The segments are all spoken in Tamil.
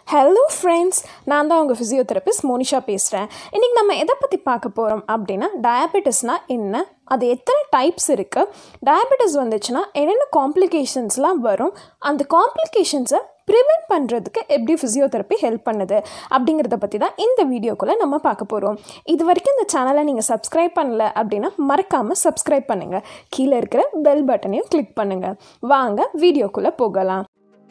ஹலோ ஃப்ரெண்ட்ஸ் நான் தான் உங்கள் ஃபிசியோதெரபிஸ்ட் மோனிஷா பேசுகிறேன் இன்றைக்கி நம்ம எதை பற்றி பார்க்க போகிறோம் அப்படின்னா டயபெட்டிஸ்னால் என்ன அது எத்தனை டைப்ஸ் இருக்குது டயபெட்டிஸ் வந்துச்சுன்னா என்னென்ன காம்ப்ளிகேஷன்ஸ்லாம் வரும் அந்த காம்ப்ளிகேஷன்ஸை ப்ரிவெண்ட் பண்ணுறதுக்கு எப்படி ஃபிசியோதெரப்பி ஹெல்ப் பண்ணுது அப்படிங்கிறத பற்றி தான் இந்த வீடியோக்குள்ளே நம்ம பார்க்க போகிறோம் இது வரைக்கும் இந்த சேனலை நீங்கள் சப்ஸ்கிரைப் பண்ணல அப்படின்னா மறக்காமல் சப்ஸ்கிரைப் பண்ணுங்கள் கீழே இருக்கிற பெல் பட்டனையும் கிளிக் பண்ணுங்கள் வாங்க வீடியோக்குள்ளே போகலாம்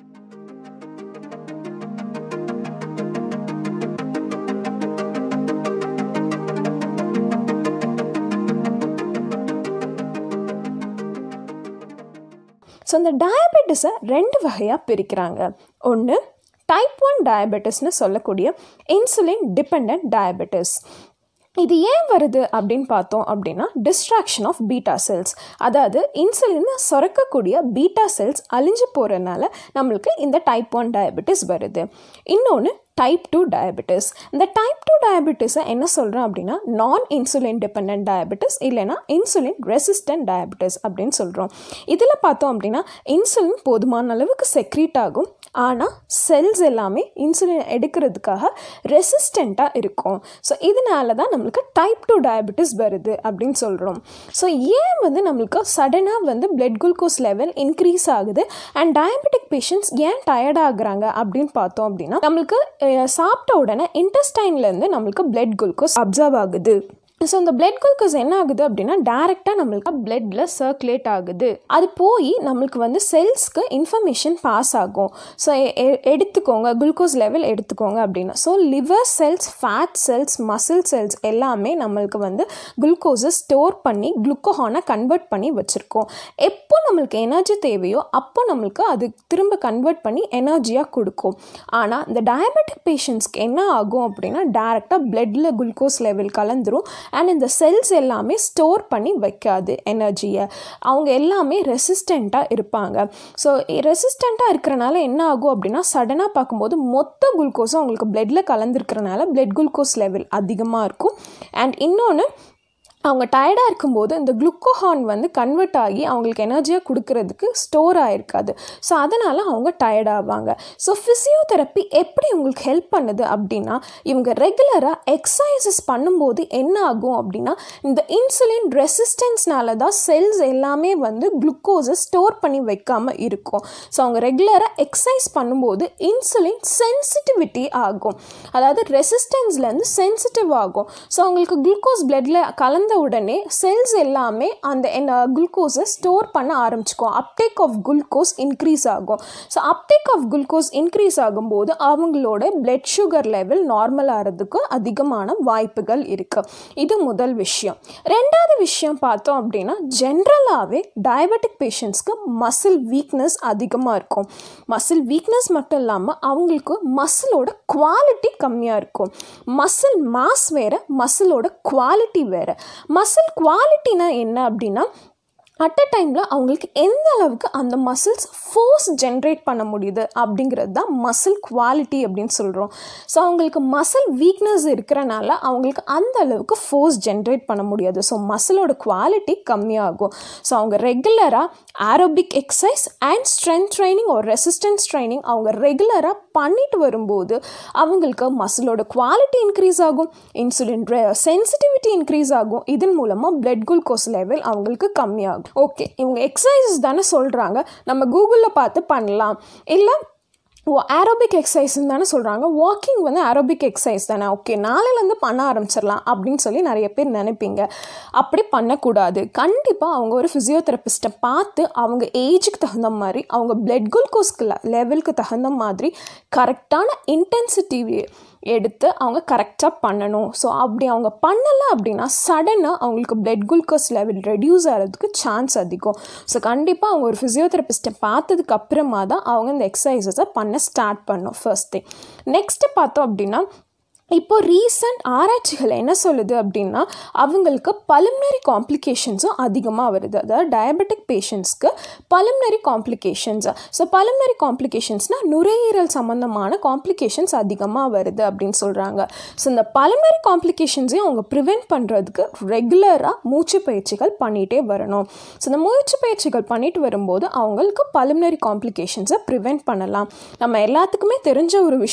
ஸோ இந்த டயபெட்டிஸை ரெண்டு வகையாக பிரிக்கிறாங்க ஒன்று டைப் ஒன் டயபெட்டிஸ்னு சொல்லக்கூடிய இன்சுலின் டிபெண்ட் டயபெட்டிஸ் இது ஏன் வருது அப்படின்னு பார்த்தோம் அப்படின்னா டிஸ்ட்ராக்ஷன் ஆஃப் பீட்டா செல்ஸ் அதாவது இன்சுலின் சுரக்கக்கூடிய பீட்டா செல்ஸ் அழிஞ்சு போகிறதுனால நம்மளுக்கு இந்த டைப் ஒன் டயபெட்டிஸ் வருது இன்னொன்று டைப் டூ டயபெட்டிஸ் இந்த டைப் டூ டயபெட்டிஸை என்ன சொல்கிறோம் அப்படின்னா நான் இன்சுலின் டிபெண்ட் டயபெட்டிஸ் இல்லைனா இன்சுலின் ரெசிஸ்டன்ட் டயபெட்டிஸ் அப்படின்னு சொல்கிறோம் இதில் பார்த்தோம் அப்படின்னா இன்சுலின் போதுமான அளவுக்கு செக்ரீட் ஆகும் ஆனால் செல்ஸ் எல்லாமே இன்சுலின் எடுக்கிறதுக்காக ரெசிஸ்டண்ட்டாக இருக்கும் ஸோ இதனால தான் நம்மளுக்கு டைப் டூ டயபெட்டிஸ் வருது அப்படின்னு சொல்கிறோம் ஸோ ஏன் வந்து நம்மளுக்கு சடனாக வந்து பிளட் குளுக்கோஸ் லெவல் இன்க்ரீஸ் ஆகுது அண்ட் டயபெட்டிக் பேஷண்ட்ஸ் ஏன் டயர்ட் ஆகுறாங்க அப்படின்னு பார்த்தோம் அப்படின்னா நம்மளுக்கு சாப்பிட்ட உடனே இன்டெஸ்டைன்லேருந்து நம்மளுக்கு பிளட் குளுக்கோஸ் அப்சர்வ் ஆகுது ஸோ இந்த பிளட் குளுக்கோஸ் என்ன ஆகுது அப்படின்னா டேரெக்டாக நம்மளுக்கு பிளட்டில் சர்க்குலேட் ஆகுது அது போய் நம்மளுக்கு வந்து செல்ஸ்க்கு இன்ஃபர்மேஷன் பாஸ் ஆகும் ஸோ எடுத்துக்கோங்க குளுக்கோஸ் லெவல் எடுத்துக்கோங்க அப்படின்னா so liver cells fat cells muscle cells எல்லாமே நம்மளுக்கு வந்து குளுக்கோஸை ஸ்டோர் பண்ணி குளுக்கோஹானை கன்வெர்ட் பண்ணி வச்சுருக்கோம் எப்போ நம்மளுக்கு எனர்ஜி தேவையோ அப்போ நம்மளுக்கு அது திரும்ப கன்வெர்ட் பண்ணி எனர்ஜியாக கொடுக்கும் ஆனால் இந்த டயபெட்டிக் பேஷண்ட்ஸ்க்கு என்ன ஆகும் அப்படின்னா டேரெக்டாக பிளட்டில் குளுக்கோஸ் லெவல் கலந்துரும் அண்ட் இந்த செல்ஸ் எல்லாமே ஸ்டோர் பண்ணி வைக்காது எனர்ஜியை அவங்க எல்லாமே ரெசிஸ்டண்ட்டாக இருப்பாங்க ஸோ ரெசிஸ்டண்ட்டாக இருக்கிறனால என்ன ஆகும் அப்படின்னா சடனாக பார்க்கும்போது மொத்த குளுக்கோஸும் அவங்களுக்கு பிளட்டில் கலந்துருக்கிறனால பிளட் குளுக்கோஸ் லெவல் அதிகமாக இருக்கும் அண்ட் இன்னொன்று அவங்க டயர்டாக இருக்கும்போது இந்த குளுக்கோஹான் வந்து கன்வெர்ட் ஆகி அவங்களுக்கு எனர்ஜியாக கொடுக்கறதுக்கு ஸ்டோர் ஆகிருக்காது ஸோ அதனால் அவங்க டயர்ட் ஆவாங்க ஸோ ஃபிசியோதெரப்பி எப்படி உங்களுக்கு ஹெல்ப் பண்ணுது அப்படின்னா இவங்க ரெகுலராக எக்ஸசைசஸ் பண்ணும்போது என்ன ஆகும் அப்படின்னா இந்த இன்சுலின் ரெசிஸ்டன்ஸ்னால தான் செல்ஸ் எல்லாமே வந்து குளுக்கோஸை ஸ்டோர் பண்ணி வைக்காமல் இருக்கும் ஸோ அவங்க ரெகுலராக எக்ஸசைஸ் பண்ணும்போது இன்சுலின் சென்சிட்டிவிட்டி ஆகும் அதாவது ரெசிஸ்டன்ஸ்லேருந்து சென்சிட்டிவ் ஆகும் ஸோ அவங்களுக்கு குளுக்கோஸ் பிளட்டில் கலந்து வந்த உடனே செல்ஸ் எல்லாமே அந்த குளுக்கோஸை ஸ்டோர் பண்ண ஆரம்பிச்சுக்கும் அப்டேக் ஆஃப் குளுக்கோஸ் இன்க்ரீஸ் ஆகும் so uptake of glucose increase ஆகும்போது அவங்களோட பிளட் சுகர் லெவல் நார்மல் ஆகிறதுக்கு அதிகமான வாய்ப்புகள் இருக்குது இது முதல் விஷயம் ரெண்டாவது விஷயம் பார்த்தோம் அப்படின்னா ஜென்ரலாகவே டயபெட்டிக் பேஷண்ட்ஸ்க்கு மசில் வீக்னஸ் அதிகமாக இருக்கும் மசில் வீக்னஸ் மட்டும் இல்லாமல் அவங்களுக்கு மசிலோட குவாலிட்டி கம்மியாக இருக்கும் மசில் மாஸ் வேறு மசிலோட குவாலிட்டி வேறு மசில் குவாலிட்டினா என்ன அப்படின்னா அட் அ டைமில் அவங்களுக்கு எந்த அளவுக்கு அந்த மசில்ஸ் ஃபோர்ஸ் ஜென்ரேட் பண்ண முடியுது அப்படிங்கிறது தான் மசில் குவாலிட்டி அப்படின்னு சொல்கிறோம் ஸோ அவங்களுக்கு மசில் வீக்னஸ் இருக்கிறனால அவங்களுக்கு அந்த அளவுக்கு ஃபோர்ஸ் ஜென்ரேட் பண்ண முடியாது ஸோ மசிலோட குவாலிட்டி கம்மியாகும் ஸோ அவங்க ரெகுலராக aerobic exercise and strength training ஒரு ரெசிஸ்டன்ஸ் ட்ரைனிங் அவங்க ரெகுலராக பண்ணிட்டு வரும்போது அவங்களுக்கு மசிலோட குவாலிட்டி இன்க்ரீஸ் ஆகும் இன்சுலின் சென்சிட்டிவிட்டி இன்க்ரீஸ் ஆகும் இதன் மூலமாக பிளட் குளுக்கோஸ் லெவல் அவங்களுக்கு கம்மியாகும் ஓகே இவங்க எக்ஸசைசஸ் தானே சொல்கிறாங்க நம்ம கூகுளில் பார்த்து பண்ணலாம் இல்லை ஓ ஆரோபிக் எக்ஸசைஸ்ன்னு தானே சொல்கிறாங்க வாக்கிங் வந்து ஆரோபிக் எக்ஸசைஸ் தானே ஓகே நாளையிலேருந்து பண்ண ஆரம்பிச்சிடலாம் அப்படின்னு சொல்லி நிறைய பேர் நினைப்பீங்க அப்படி பண்ணக்கூடாது கண்டிப்பாக அவங்க ஒரு ஃபிசியோதெரபிஸ்ட்டை பார்த்து அவங்க ஏஜுக்கு தகுந்த மாதிரி அவங்க பிளட் குளுக்கோஸ்க்கு லெவலுக்கு தகுந்த மாதிரி கரெக்டான இன்டென்சிட்டி எடுத்து அவங்க கரெக்டாக பண்ணணும் ஸோ அப்படி அவங்க பண்ணலை அப்படின்னா சடனாக அவங்களுக்கு பிளட் குளுக்கோஸ் லெவல் ரெடியூஸ் ஆகிறதுக்கு சான்ஸ் அதிகம் ஸோ கண்டிப்பாக அவங்க ஒரு ஃபிசியோதெரபிஸ்ட்டை பார்த்ததுக்கு அப்புறமா தான் அவங்க இந்த எக்ஸசைசஸை பண்ண ஸ்டார்ட் பண்ணும் ஃபர்ஸ்ட் திங் நெக்ஸ்ட்டு பார்த்தோம் அப்படின்னா இப்போ ரீசன்ட் ஆராய்ச்சிகள் என்ன சொல்லுது அப்படின்னா அவங்களுக்கு பலுமினரி காம்ப்ளிகேஷன்ஸும் அதிகமாக வருது அதாவது டயபெட்டிக் பேஷண்ட்ஸ்க்கு பலுமினரி காம்ப்ளிகேஷன்ஸ் ஸோ பலுமினரி காம்ப்ளிகேஷன்ஸ்னால் நுரையீரல் சம்மந்தமான காம்ப்ளிகேஷன்ஸ் அதிகமாக வருது அப்படின்னு சொல்கிறாங்க ஸோ இந்த பலுமினரி காம்ப்ளிகேஷன்ஸையும் அவங்க ப்ரிவெண்ட் பண்ணுறதுக்கு ரெகுலராக மூச்சு பயிற்சிகள் பண்ணிகிட்டே வரணும் ஸோ இந்த மூச்சு பயிற்சிகள் பண்ணிட்டு வரும்போது அவங்களுக்கு பலுமினரி காம்ப்ளிகேஷன்ஸை ப்ரிவெண்ட் பண்ணலாம் நம்ம எல்லாத்துக்குமே தெரிஞ்ச ஒரு விஷயம்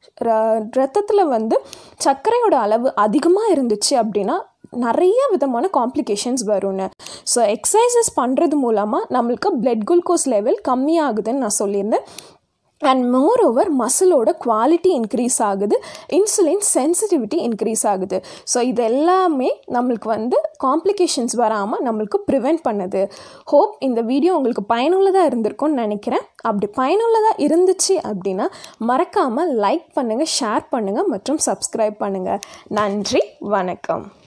ரத்தத்தில் வந்து சர்க்கரையோட அளவு அதிகமாக இருந்துச்சு அப்படின்னா நிறைய விதமான காம்ப்ளிகேஷன்ஸ் வரும்னு ஸோ எக்ஸசைசஸ் பண்ணுறது மூலமாக நம்மளுக்கு பிளட் குளுக்கோஸ் லெவல் கம்மியாகுதுன்னு நான் சொல்லியிருந்தேன் அண்ட் மோர் ஓவர் மசிலோட குவாலிட்டி இன்க்ரீஸ் ஆகுது இன்சுலின் சென்சிட்டிவிட்டி இன்க்ரீஸ் ஆகுது ஸோ இது எல்லாமே நம்மளுக்கு வந்து காம்ப்ளிகேஷன்ஸ் வராமல் நம்மளுக்கு ப்ரிவெண்ட் பண்ணுது ஹோப் இந்த வீடியோ உங்களுக்கு பயனுள்ளதாக இருந்திருக்கும்னு நினைக்கிறேன் அப்படி பயனுள்ளதாக இருந்துச்சு அப்படின்னா மறக்காமல் லைக் பண்ணுங்கள் ஷேர் பண்ணுங்கள் மற்றும் சப்ஸ்கிரைப் பண்ணுங்கள் நன்றி வணக்கம்